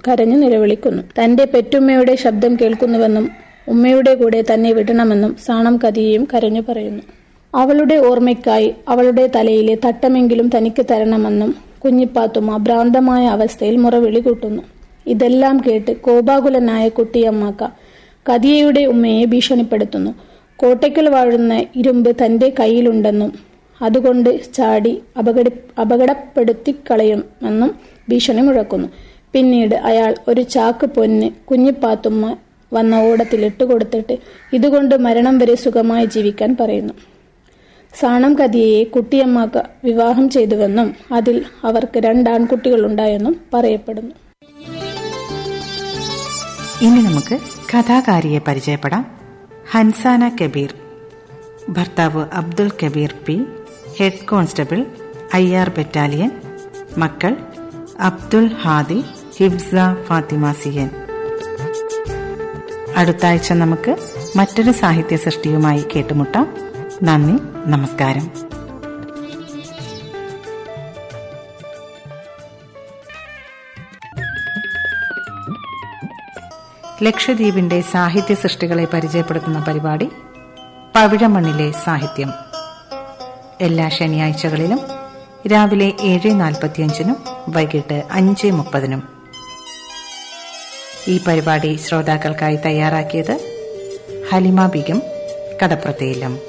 കരഞ്ഞു നിലവിളിക്കുന്നു തന്റെ പെറ്റുമ്മയുടെ ശബ്ദം കേൾക്കുന്നുവെന്നും ഉമ്മയുടെ കൂടെ തന്നെ വിടണമെന്നും സാണം കതിയെയും കരഞ്ഞു പറയുന്നു അവളുടെ ഓർമ്മയ്ക്കായി അവളുടെ തലയിലെ തട്ടമെങ്കിലും തനിക്ക് തരണമെന്നും കുഞ്ഞിപ്പാത്തുമ്മ ഭ്രാന്തമായ അവസ്ഥയിൽ മുറവിളി കൂട്ടുന്നു ഇതെല്ലാം കേട്ട് കോപാകുലനായ കുട്ടിയമ്മാക്ക കതിയയുടെ ഉമ്മയെ ഭീഷണിപ്പെടുത്തുന്നു കോട്ടയ്ക്കൽ വാഴുന്ന ഇരുമ്പ് തന്റെ കയ്യിലുണ്ടെന്നും അതുകൊണ്ട് ചാടി അപകട അപകടപ്പെടുത്തിക്കളയുമെന്നും ഭീഷണി മുഴക്കുന്നു പിന്നീട് അയാൾ ഒരു ചാക്ക് പൊന്ന് കുഞ്ഞിപ്പാത്തുമ്മ വന്ന ഓടത്തിൽ ഇട്ടുകൊടുത്തിട്ട് ഇതുകൊണ്ട് മരണം വരെ സുഖമായി ജീവിക്കാൻ പറയുന്നു സാണം കതിയെ കുട്ടിയമ്മാക്ക വിവാഹം ചെയ്തുവെന്നും അതിൽ അവർക്ക് രണ്ടാൺകുട്ടികളുണ്ടായെന്നും പറയപ്പെടുന്നു ഇനി നമുക്ക് കഥാകാരിയെ പരിചയപ്പെടാം ഹൻസാന കബീർ ഭർത്താവ് Abdul Kabeer P head constable I R battalion മക്കൾ അബ്ദുൽ ഹാദി ഹിബ്സ ഫാത്തിമ സിയൻ അടുത്ത ആഴ്ച നമുക്ക് മറ്റൊരു സാഹിത്യ സൃഷ്ടിയുമായി കേട്ടുമുട്ടാം നന്ദി നമസ്കാരം ലക്ഷദ്വീപിന്റെ സാഹിത്യ സൃഷ്ടികളെ പരിചയപ്പെടുത്തുന്ന പരിപാടി പവിഴമണ്ണിലെ സാഹിത്യം എല്ലാ ശനിയാഴ്ചകളിലും രാവിലെ ഏഴ് നാൽപ്പത്തിയഞ്ചിനും വൈകിട്ട് അഞ്ച് മുപ്പതിനും ഈ പരിപാടി ശ്രോതാക്കൾക്കായി തയ്യാറാക്കിയത് ഹലിമ ബിഗം കടപ്രതയിലും